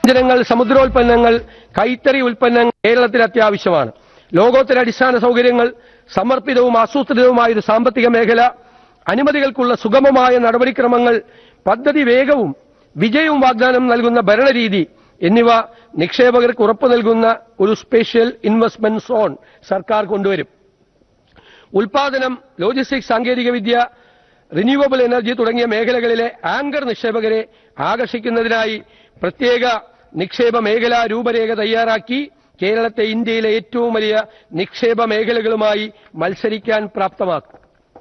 വ്യഞ്ജനങ്ങൾ സമുദ്രോൽപ്പന്നങ്ങൾ കൈത്തറി ഉൽപ്പന്നങ്ങൾ കേരളത്തിൽ അത്യാവശ്യമാണ് ലോകോത്തര അടിസ്ഥാന സൗകര്യങ്ങൾ സമർപ്പിതവും ആസൂത്രിതവുമായ ഒരു സാമ്പത്തിക മേഖല അനുമതികൾക്കുള്ള സുഗമമായ നടപടിക്രമങ്ങൾ പദ്ധതി വേഗവും വിജയവും വാഗ്ദാനം നൽകുന്ന ഭരണരീതി എന്നിവ നിക്ഷേപകർക്ക് ഉറപ്പു നൽകുന്ന ഒരു സ്പെഷ്യൽ ഇൻവെസ്റ്റ്മെന്റ് സോൺ സർക്കാർ കൊണ്ടുവരും ഉൽപാദനം ലോജിസ്റ്റിക്സ് സാങ്കേതികവിദ്യ റിന്യൂവബിൾ എനർജി തുടങ്ങിയ മേഖലകളിലെ ആങ്കർ നിക്ഷേപകരെ ആകർഷിക്കുന്നതിനായി പ്രത്യേക നിക്ഷേപ മേഖലാ രൂപരേഖ തയ്യാറാക്കി കേരളത്തെ ഇന്ത്യയിലെ ഏറ്റവും വലിയ നിക്ഷേപ മേഖലകളുമായി മത്സരിക്കാൻ പ്രാപ്തമാക്കും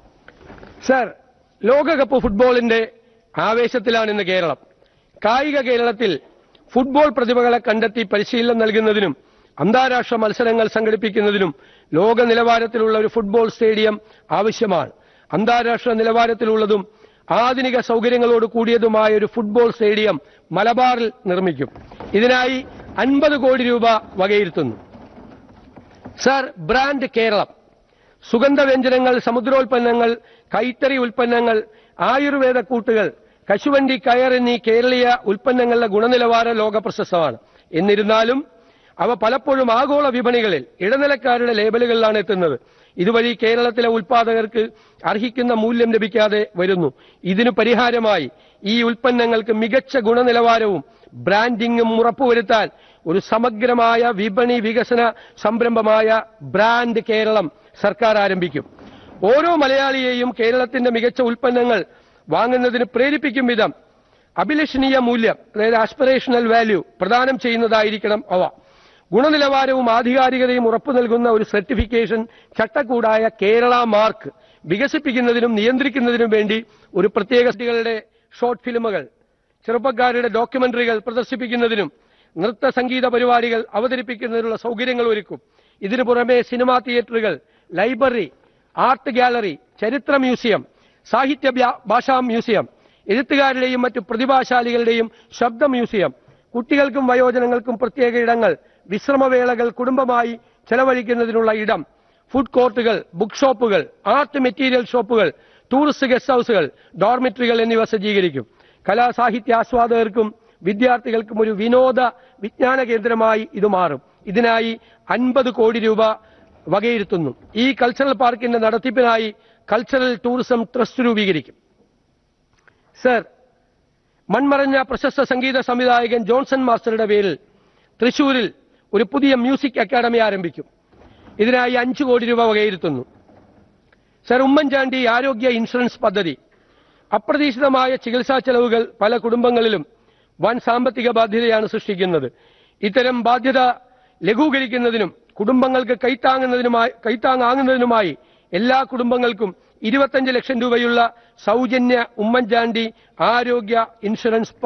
സർ ലോകകപ്പ് ഫുട്ബോളിന്റെ ആവേശത്തിലാണ് ഇന്ന് കേരളം കായിക കേരളത്തിൽ ഫുട്ബോൾ പ്രതിഭകളെ കണ്ടെത്തി പരിശീലനം നൽകുന്നതിനും അന്താരാഷ്ട്ര മത്സരങ്ങൾ സംഘടിപ്പിക്കുന്നതിനും ലോക നിലവാരത്തിലുള്ള ഒരു ഫുട്ബോൾ സ്റ്റേഡിയം ആവശ്യമാണ് അന്താരാഷ്ട്ര നിലവാരത്തിലുള്ളതും ആധുനിക സൗകര്യങ്ങളോട് കൂടിയതുമായ ഒരു ഫുട്ബോൾ സ്റ്റേഡിയം മലബാറിൽ നിർമ്മിക്കും ഇതിനായി അൻപത് കോടി രൂപ വകയിരുത്തുന്നു സർ ബ്രാൻഡ് കേരളം സുഗന്ധവ്യഞ്ജനങ്ങൾ സമുദ്രോൽപ്പന്നങ്ങൾ കൈത്തറി ഉൽപ്പന്നങ്ങൾ ആയുർവേദ കൂട്ടുകൾ കശുവണ്ടി കയർ എന്നീ കേരളീയ ഉൽപ്പന്നങ്ങളുടെ ഗുണനിലവാരം ലോക പ്രശസ്തമാണ് എന്നിരുന്നാലും അവ പലപ്പോഴും ആഗോള വിപണികളിൽ ഇടനിലക്കാരുടെ ലേബലുകളിലാണ് എത്തുന്നത് ഇതുവഴി കേരളത്തിലെ ഉൽപാദകർക്ക് അർഹിക്കുന്ന മൂല്യം ലഭിക്കാതെ വരുന്നു ഇതിനു പരിഹാരമായി ഈ ഉൽപ്പന്നങ്ങൾക്ക് മികച്ച ഗുണനിലവാരവും ബ്രാൻഡിംഗും ഉറപ്പുവരുത്താൻ ഒരു സമഗ്രമായ വിപണി വികസന സംരംഭമായ ബ്രാൻഡ് കേരളം സർക്കാർ ആരംഭിക്കും ഓരോ മലയാളിയെയും കേരളത്തിന്റെ മികച്ച ഉൽപ്പന്നങ്ങൾ വാങ്ങുന്നതിന് പ്രേരിപ്പിക്കും വിധം അഭിലഷണീയ മൂല്യം അതായത് ആസ്പിറേഷണൽ വാല്യൂ പ്രദാനം ചെയ്യുന്നതായിരിക്കണം അവ ഗുണനിലവാരവും ആധികാരികതയും ഉറപ്പു നൽകുന്ന ഒരു സർട്ടിഫിക്കേഷൻ ചട്ടക്കൂടായ കേരള മാർക്ക് വികസിപ്പിക്കുന്നതിനും നിയന്ത്രിക്കുന്നതിനും വേണ്ടി ഒരു പ്രത്യേക കുട്ടികളുടെ ഷോർട്ട് ഫിലിമുകൾ ചെറുപ്പക്കാരുടെ ഡോക്യുമെന്ററികൾ പ്രദർശിപ്പിക്കുന്നതിനും നൃത്ത സംഗീത പരിപാടികൾ അവതരിപ്പിക്കുന്നതിനുള്ള സൗകര്യങ്ങൾ ഒരുക്കും ഇതിനു പുറമെ സിനിമാ തിയേറ്ററുകൾ ലൈബ്രറി ആർട്ട് ഗാലറി ചരിത്ര മ്യൂസിയം സാഹിത്യ വ്യാ- ഭാഷാ മ്യൂസിയം എഴുത്തുകാരുടെയും മറ്റു പ്രതിഭാശാലികളുടെയും ശബ്ദ മ്യൂസിയം കുട്ടികൾക്കും വയോജനങ്ങൾക്കും പ്രത്യേക ഇടങ്ങൾ വിശ്രമവേളകൾ കുടുംബമായി ചെലവഴിക്കുന്നതിനുള്ള ഇടം ഫുഡ് കോർട്ടുകൾ ബുക്ക് ഷോപ്പുകൾ ആർട്ട് മെറ്റീരിയൽ ഷോപ്പുകൾ ടൂറിസ്റ്റ് ഗസ്റ്റ് ഹൗസുകൾ ഡോർമിറ്ററികൾ എന്നിവ സജ്ജീകരിക്കും കലാസാഹിത്യ ആസ്വാദകർക്കും വിദ്യാർത്ഥികൾക്കും ഒരു വിനോദ വിജ്ഞാന കേന്ദ്രമായി ഇത് മാറും ഇതിനായി അൻപത് കോടി രൂപ വകയിരുത്തുന്നു ഈ കൾച്ചറൽ പാർക്കിന്റെ നടത്തിപ്പിനായി കൾച്ചറൽ ടൂറിസം ട്രസ്റ്റ് രൂപീകരിക്കും സർ മൺമറഞ്ഞ പ്രശസ്ത സംഗീത സംവിധായകൻ ജോൺസൺ മാസ്റ്ററുടെ പേരിൽ തൃശൂരിൽ ഒരു പുതിയ മ്യൂസിക് അക്കാദമി ആരംഭിക്കും ഇതിനായി അഞ്ചു കോടി രൂപ വകയിരുത്തുന്നു സർ ഉമ്മൻചാണ്ടി ആരോഗ്യ ഇൻഷുറൻസ് പദ്ധതി അപ്രതീക്ഷിതമായ ചികിത്സാ ചെലവുകൾ പല കുടുംബങ്ങളിലും വൻ സാമ്പത്തിക ബാധ്യതയാണ് സൃഷ്ടിക്കുന്നത് ഇത്തരം ബാധ്യത ലഘൂകരിക്കുന്നതിനും കുടുംബങ്ങൾക്ക് കൈത്താങ്ങുന്നതിനുമായി കൈത്താങ്ങാകുന്നതിനുമായി എല്ലാ കുടുംബങ്ങൾക്കും ഇരുപത്തഞ്ച് ലക്ഷം രൂപയുള്ള സൗജന്യ ഉമ്മൻചാണ്ടി ആരോഗ്യ ഇൻഷുറൻസ്